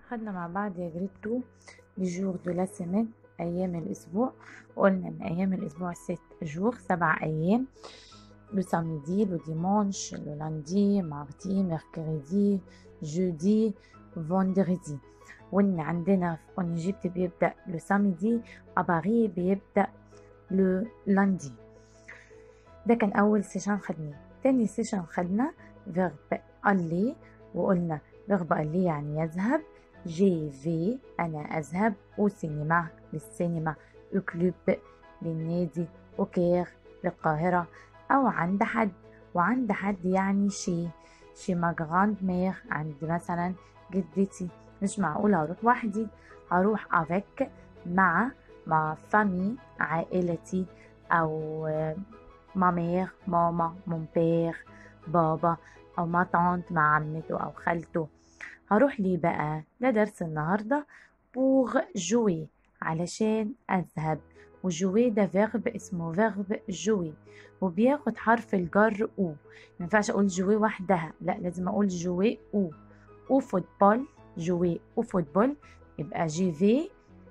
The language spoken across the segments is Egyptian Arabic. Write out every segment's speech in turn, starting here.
خدنا مع بعض يا جريد 2 لجور دو لا سيمين أيام الأسبوع وقلنا إن أيام الأسبوع ست جور سبع أيام لو ساميدي لو ديمونش لو لاندي مارتي ميركوريدي جودي فوندريدي وإن عندنا في أونيجيبت بيبدأ لو ساميدي أباري بيبدأ لو لاندي ده كان أول سيشن خدناه تاني سيشن خدنا فيرب ألي وقلنا فيرب ألي يعني يذهب جي في أنا أذهب أو سينما للسينما أو كلوب للنادي أو كير للقاهرة أو عند حد وعند حد يعني شي شي ما جراند مير عند مثلا جدتي مش معقول أروح وحدي هروح أفك مع مع فامي عائلتي أو ما مير ماما مون بير بابا أو ما طانت مع عمته أو خالته هروح ليه بقى ده درس النهاردة بوغ جوي علشان أذهب وجوي ده فيرب اسمه فيرب جوي وبياخد حرف الجر او مينفعش اقول جوي وحدها لا لازم اقول جوي او او فوتبول جوي او فوتبول يبقى جي في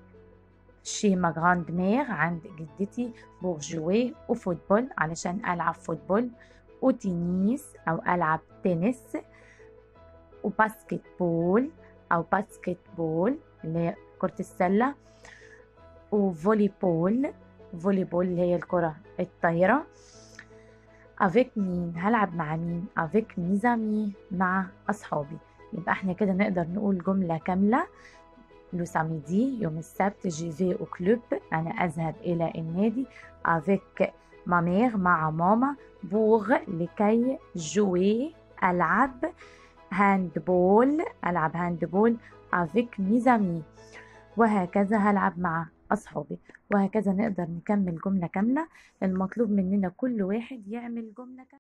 شي ما جراند مير عند جدتي بور جوي او فوتبول علشان العب فوتبول او تنس او العب تنس وباسكت بول او باسكت بول اللي هي كرة السلة وفولي بول فولي بول اللي هي الكرة الطايرة افيك مين هلعب مع مين افيك ميزامي مع اصحابي يبقى احنا كده نقدر نقول جملة كاملة لو ساميدي يوم السبت جي في او كلوب انا اذهب الى النادي افيك ما مير مع ماما بوغ لكي جوي العب هاندبول ألعب هاندبول افيك ميزامي وهكذا هلعب مع أصحابي وهكذا نقدر نكمل جملة كاملة المطلوب مننا كل واحد يعمل جملة كاملة